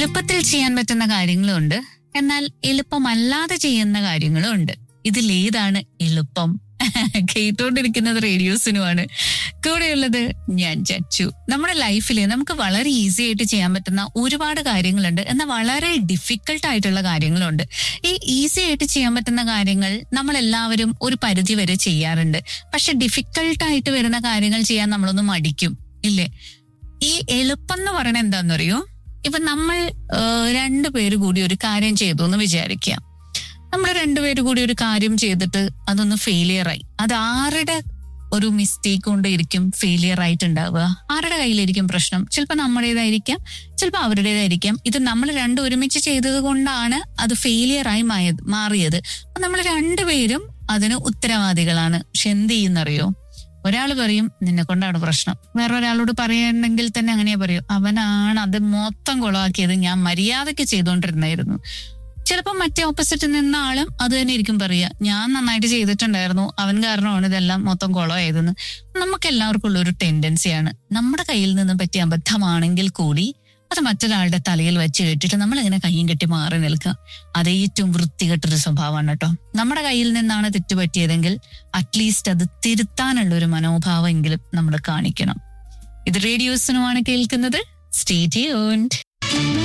എളുപ്പത്തിൽ ചെയ്യാൻ പറ്റുന്ന കാര്യങ്ങളും ഉണ്ട് എന്നാൽ എളുപ്പമല്ലാതെ ചെയ്യുന്ന കാര്യങ്ങളും ഉണ്ട് ഇതിലേതാണ് എളുപ്പം കേട്ടോണ്ടിരിക്കുന്നത് റേഡിയോസിനുമാണ് കൂടെയുള്ളത് ഞാൻ ചച്ചു നമ്മുടെ ലൈഫിൽ നമുക്ക് വളരെ ഈസി ആയിട്ട് ചെയ്യാൻ പറ്റുന്ന ഒരുപാട് കാര്യങ്ങളുണ്ട് എന്നാൽ വളരെ ഡിഫിക്കൽട്ട് ആയിട്ടുള്ള കാര്യങ്ങളുണ്ട് ഈ ഈസി ആയിട്ട് ചെയ്യാൻ പറ്റുന്ന കാര്യങ്ങൾ നമ്മൾ എല്ലാവരും ഒരു പരിധി വരെ ചെയ്യാറുണ്ട് പക്ഷെ ഡിഫിക്കൽട്ട് ആയിട്ട് വരുന്ന കാര്യങ്ങൾ ചെയ്യാൻ നമ്മളൊന്ന് മടിക്കും ഇല്ലേ ഈ എളുപ്പം എന്ന് പറയുന്നത് എന്താണെന്നറിയോ ഇപ്പൊ നമ്മൾ ഏഹ്, രണ്ടുപേര് കൂടി ഒരു കാര്യം ചെയ്തു എന്ന് വിചാരിക്കുക നമ്മൾ രണ്ടുപേര് കൂടി ഒരു കാര്യം ചെയ്തിട്ട് അതൊന്ന് ഫെയിലിയർ ആയി അത് ആരുടെ ഒരു മിസ്റ്റേക്ക് കൊണ്ട് ഇരിക്കും ഫെയിലിയർ ആയിട്ടുണ്ടാവുക ആരുടെ കയ്യിലിരിക്കും പ്രശ്നം ചിലപ്പോൾ നമ്മുടേതായിരിക്കാം ചിലപ്പോൾ അവരുടേതായിരിക്കാം ഇത് നമ്മൾ രണ്ടും ഒരുമിച്ച് ചെയ്തത് കൊണ്ടാണ് അത് ഫെയിലിയർ ആയി മായത് മാറിയത് അപ്പൊ നമ്മൾ രണ്ടുപേരും അതിന് ഉത്തരവാദികളാണ് പക്ഷെ എന്ത് ചെയ്യുന്നറിയോ ഒരാൾ പറയും നിന്നെ കൊണ്ടാണ് പ്രശ്നം വേറൊരാളോട് പറയണമെങ്കിൽ തന്നെ അങ്ങനെ പറയൂ അവനാണ് അത് മൊത്തം കുളമാക്കിയത് ഞാൻ മര്യാദയ്ക്ക് ചെയ്തുകൊണ്ടിരുന്നായിരുന്നു ചിലപ്പോൾ മറ്റേ ഓപ്പോസിറ്റ് നിന്ന ആളും അത് തന്നെ ഇരിക്കും പറയുക ഞാൻ നന്നായിട്ട് ചെയ്തിട്ടുണ്ടായിരുന്നു അവൻ കാരണമാണ് ഇതെല്ലാം മൊത്തം കുളമായതെന്ന് നമുക്ക് എല്ലാവർക്കും ഉള്ള ഒരു ടെൻഡൻസിയാണ് നമ്മുടെ കയ്യിൽ നിന്ന് പറ്റിയ അബദ്ധമാണെങ്കിൽ കൂടി അത് മറ്റൊരാളുടെ തലയിൽ വെച്ച് കെട്ടിട്ട് നമ്മൾ ഇങ്ങനെ കയ്യും കെട്ടി മാറി നിൽക്കുക അത് ഏറ്റവും വൃത്തികെട്ടൊരു സ്വഭാവമാണ് കേട്ടോ നമ്മുടെ കയ്യിൽ നിന്നാണ് തെറ്റുപറ്റിയതെങ്കിൽ അറ്റ്ലീസ്റ്റ് അത് തിരുത്താനുള്ള ഒരു മനോഭാവമെങ്കിലും നമ്മൾ കാണിക്കണം ഇത് റേഡിയോസിനുമാണ് കേൾക്കുന്നത് സ്റ്റേ ട്യൂൺഡ്